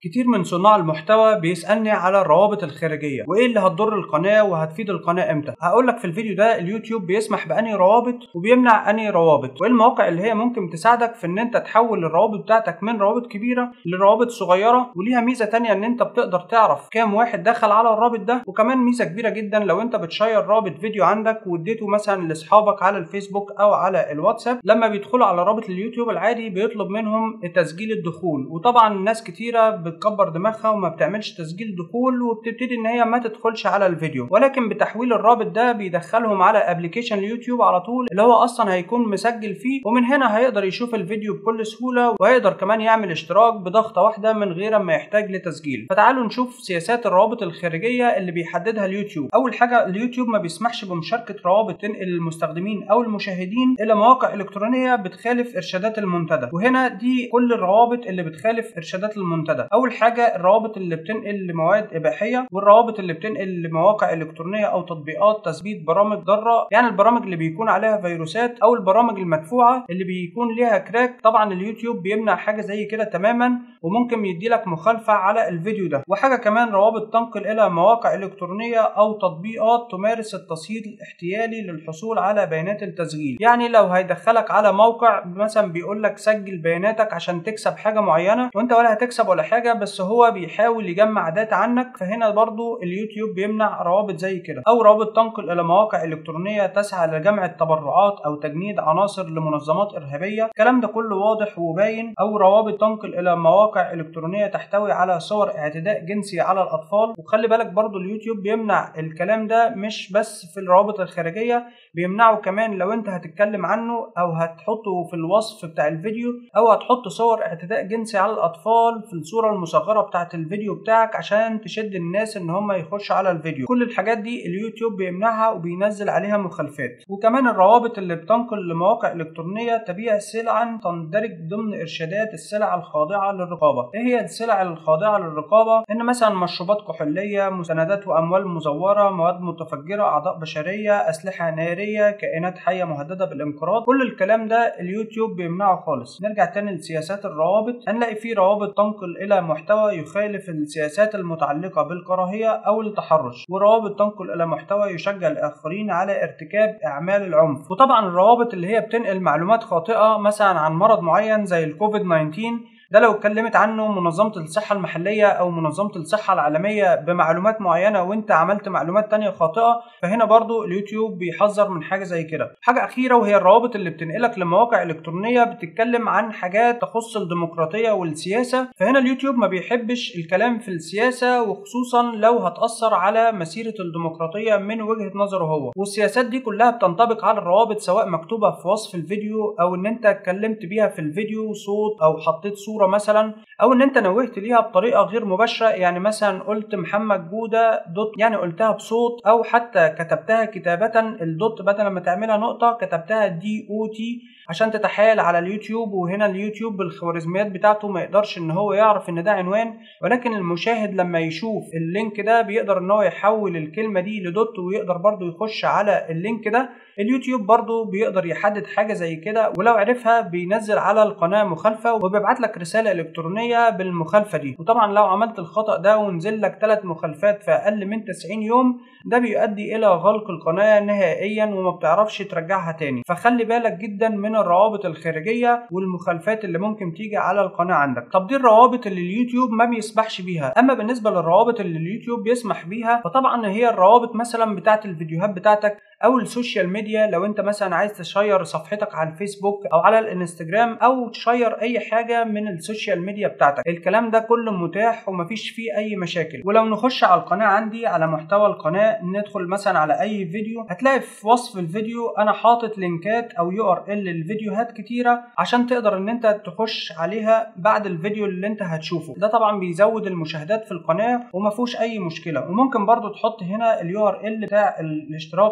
كتير من صناع المحتوى بيسألني على الروابط الخارجية وايه اللي هتضر القناة وهتفيد القناة امتى هقول لك في الفيديو ده اليوتيوب بيسمح بأني روابط وبيمنع أني روابط وايه المواقع اللي هي ممكن تساعدك في ان انت تحول الروابط بتاعتك من روابط كبيرة لروابط صغيرة وليها ميزة تانية ان انت بتقدر تعرف كام واحد دخل على الرابط ده وكمان ميزة كبيرة جدا لو انت بتشير رابط فيديو عندك واديته مثلا لاصحابك على الفيسبوك او على الواتساب لما بيدخلوا على رابط اليوتيوب العادي بيطلب منهم تسجيل الدخول وطبعا ناس كتيرة بتكبر دماغها وما بتعملش تسجيل دخول وبتبتدي ان هي ما تدخلش على الفيديو ولكن بتحويل الرابط ده بيدخلهم على ابلكيشن اليوتيوب على طول اللي هو اصلا هيكون مسجل فيه ومن هنا هيقدر يشوف الفيديو بكل سهوله وهيقدر كمان يعمل اشتراك بضغطه واحده من غير ما يحتاج لتسجيل فتعالوا نشوف سياسات الروابط الخارجيه اللي بيحددها اليوتيوب اول حاجه اليوتيوب ما بيسمحش بمشاركه روابط تنقل المستخدمين او المشاهدين الى مواقع الكترونيه بتخالف ارشادات المنتدى وهنا دي كل الروابط اللي بتخالف ارشادات المنتدى اول حاجه الروابط اللي بتنقل لمواد اباحيه والروابط اللي بتنقل لمواقع الكترونيه او تطبيقات تثبيت برامج ضاره يعني البرامج اللي بيكون عليها فيروسات او البرامج المدفوعه اللي بيكون ليها كراك طبعا اليوتيوب بيمنع حاجه زي كده تماما وممكن يدي لك مخالفه على الفيديو ده وحاجه كمان روابط تنقل الى مواقع الكترونيه او تطبيقات تمارس التصيد الاحتيالي للحصول على بيانات التسجيل يعني لو هيدخلك على موقع مثلا بيقول لك سجل بياناتك عشان تكسب حاجه معينه وانت ولا هتكسب ولا حاجه بس هو بيحاول يجمع داتا عنك فهنا برضو اليوتيوب بيمنع روابط زي كده او روابط تنقل الى مواقع الكترونيه تسعى لجمع التبرعات او تجنيد عناصر لمنظمات ارهابيه الكلام ده كله واضح وباين او روابط تنقل الى مواقع الكترونيه تحتوي على صور اعتداء جنسي على الاطفال وخلي بالك برضو اليوتيوب بيمنع الكلام ده مش بس في الروابط الخارجيه بيمنعه كمان لو انت هتتكلم عنه او هتحطه في الوصف بتاع الفيديو او هتحط صور اعتداء جنسي على الاطفال في الصوره المصغره بتاعه الفيديو بتاعك عشان تشد الناس ان هم يخشوا على الفيديو كل الحاجات دي اليوتيوب بيمنعها وبينزل عليها مخالفات وكمان الروابط اللي بتنقل لمواقع الكترونيه تبيع سلعا تندرج ضمن ارشادات السلع الخاضعه للرقابه ايه هي السلع الخاضعه للرقابه ان مثلا مشروبات كحوليه مساندات واموال مزوره مواد متفجره اعضاء بشريه اسلحه ناريه كائنات حيه مهدده بالانقراض كل الكلام ده اليوتيوب بيمنعه خالص نرجع تاني لسياسات الروابط هنلاقي في روابط تنقل الى محتوى يخالف السياسات المتعلقه بالكراهيه او التحرش وروابط تنقل الى محتوى يشجع الاخرين على ارتكاب اعمال العنف وطبعا الروابط اللي هي بتنقل معلومات خاطئه مثلا عن مرض معين زي الكوفيد 19 ده لو اتكلمت عنه منظمة الصحة المحلية أو منظمة الصحة العالمية بمعلومات معينة وأنت عملت معلومات تانية خاطئة فهنا برضو اليوتيوب بيحذر من حاجة زي كده حاجة أخيرة وهي الروابط اللي بتنقلك لمواقع إلكترونية بتتكلم عن حاجات تخص الديمقراطية والسياسة فهنا اليوتيوب ما بيحبش الكلام في السياسة وخصوصا لو هتأثر على مسيرة الديمقراطية من وجهة نظره هو والسياسات دي كلها بتنطبق على الروابط سواء مكتوبة في وصف الفيديو أو إن أنت اتكلمت بيها في الفيديو صوت أو حطيت صورة صوره مثلا او ان انت نوهت ليها بطريقه غير مباشره يعني مثلا قلت محمد جوده دوت يعني قلتها بصوت او حتى كتبتها كتابه الدوت بدل ما تعملها نقطه كتبتها دي او تي عشان تتحايل على اليوتيوب وهنا اليوتيوب بالخوارزميات بتاعته ما يقدرش ان هو يعرف ان ده عنوان ولكن المشاهد لما يشوف اللينك ده بيقدر ان هو يحول الكلمه دي لدوت ويقدر برضه يخش على اللينك ده اليوتيوب برضه بيقدر يحدد حاجه زي كده ولو عرفها بينزل على القناه مخالفه وبيبعت لك رساله الكترونيه بالمخالفه دي وطبعا لو عملت الخطا ده ونزل لك ثلاث مخالفات في اقل من 90 يوم ده بيؤدي الى غلق القناه نهائيا وما بتعرفش ترجعها تاني فخلي بالك جدا من الروابط الخارجيه والمخالفات اللي ممكن تيجي على القناه عندك طب دي الروابط اللي اليوتيوب ما بيسمحش بيها اما بالنسبه للروابط اللي اليوتيوب بيسمح بيها فطبعا هي الروابط مثلا بتاعت الفيديوهات بتاعتك او السوشيال ميديا لو انت مثلا عايز تشير صفحتك على الفيسبوك او على الانستجرام او تشير اي حاجه من السوشيال ميديا بتاعتك الكلام ده كله متاح ومفيش فيه اي مشاكل ولو نخش على القناه عندي على محتوى القناه ندخل مثلا على اي فيديو هتلاقي في وصف الفيديو انا حاطط لينكات او يو ار ال للفيديوهات كتيره عشان تقدر ان انت تخش عليها بعد الفيديو اللي انت هتشوفه ده طبعا بيزود المشاهدات في القناه وما فيهوش اي مشكله وممكن برضو تحط هنا اليو ار ال بتاع الاشتراك في القناه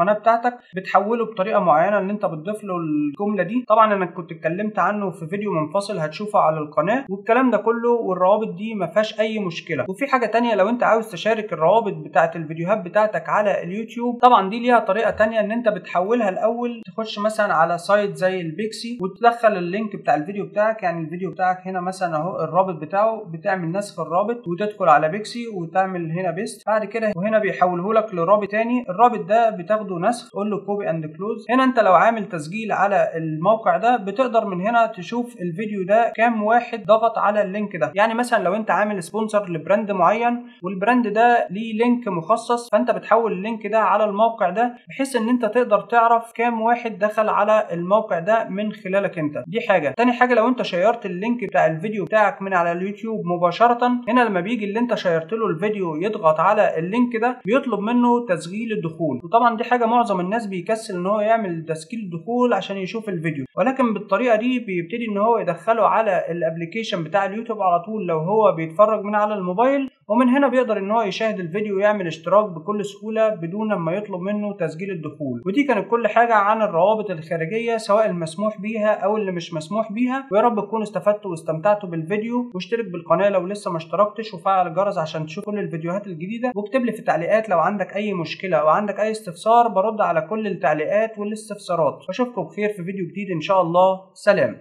القناه بتاعتك بتحوله بطريقه معينه ان انت بتضيف له الجمله دي طبعا انا كنت اتكلمت عنه في فيديو منفصل هتشوفه على القناه والكلام ده كله والروابط دي ما فيهاش اي مشكله وفي حاجه تانية لو انت عاوز تشارك الروابط بتاعه الفيديوهات بتاعتك على اليوتيوب طبعا دي ليها طريقه تانية ان انت بتحولها الاول تخش مثلا على سايت زي البيكسي وتدخل اللينك بتاع الفيديو بتاعك يعني الفيديو بتاعك هنا مثلا اهو الرابط بتاعه بتعمل نسخ الرابط وتدخل على بيكسي وتعمل هنا بيست بعد كده وهنا بيحوله لك لرابط تاني الرابط ده بتاخده نسخ تقول له كوبي اند كلوز هنا انت لو عامل تسجيل على الموقع ده بتقدر من هنا تشوف الفيديو ده كام واحد ضغط على اللينك ده يعني مثلا لو انت عامل سبونسر لبراند معين والبراند ده ليه لينك مخصص فانت بتحول اللينك ده على الموقع ده بحيث ان انت تقدر تعرف كام واحد دخل على الموقع ده من خلالك انت دي حاجه تاني حاجه لو انت شيرت اللينك بتاع الفيديو بتاعك من على اليوتيوب مباشره هنا لما بيجي اللي انت شيرت له الفيديو يضغط على اللينك ده بيطلب منه تسجيل الدخول وطبعا دي حاجه معظم الناس بيكسل ان هو يعمل تسجيل الدخول عشان يشوف الفيديو ولكن بالطريقه دي بيبتدي ان هو يدخله على الابلكيشن بتاع اليوتيوب على طول لو هو بيتفرج من على الموبايل ومن هنا بيقدر ان هو يشاهد الفيديو ويعمل اشتراك بكل سهوله بدون ما يطلب منه تسجيل الدخول ودي كانت كل حاجه عن الروابط الخارجيه سواء المسموح بيها او اللي مش مسموح بيها ويا رب تكونوا استفدتوا واستمتعتوا بالفيديو واشترك بالقناه لو لسه ما اشتركتش وفعل الجرس عشان تشوف كل الفيديوهات الجديده واكتب لي في التعليقات لو عندك اي مشكله او عندك اي استفسار برد على كل التعليقات والاستفسارات واشوفكم بخير في فيديو جديد ان شاء الله سلام